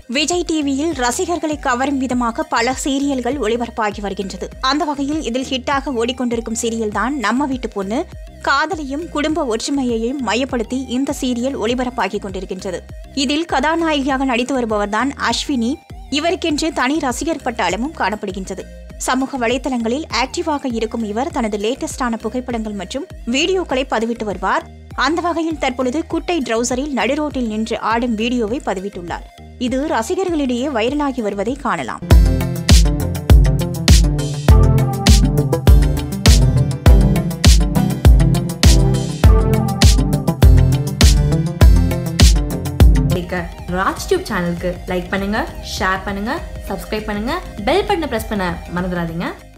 விஜய் டிவியில் ரசிகர்களை கவரும் விதமாக பல சீரியல்கள் ஒளிபரப்பாகி வருகின்றது அந்த வகையில் இதில் ஹிட்டாக ஓடிக்கொண்டிருக்கும் சீரியல் தான் நம்ம வீட்டு பொண்ணு காதலையும் குடும்ப ஒற்றுமையையும் மையப்படுத்தி இந்த சீரியல் ஒளிபரப்பாகி கொண்டிருக்கின்றது இதில் கதாநாயகியாக நடித்து வருபவர்தான் அஸ்வினி இவருக்கென்று தனி ரசிகர் பட்டாளமும் காணப்படுகின்றது சமூக வலைதளங்களில் ஆக்டிவாக இருக்கும் இவர் தனது லேட்டஸ்டான புகைப்படங்கள் மற்றும் வீடியோக்களை பதிவிட்டு வருவார் அந்த வகையில் தற்பொழுது குட்டை ட்ரௌசரில் நடுரோட்டில் நின்று ஆடும் வீடியோவை பதிவிட்டுள்ளார் இது ரசிகர்களிடையே வைரலாகி வருவதை காணலாம் ராஜ் டியூப் சேனலுக்கு லைக் பண்ணுங்க ஷேர் பண்ணுங்க சப்ஸ்கிரைப் பண்ணுங்க பெல் பட்டனை பிரஸ் பண்ண மறந்துடாதீங்க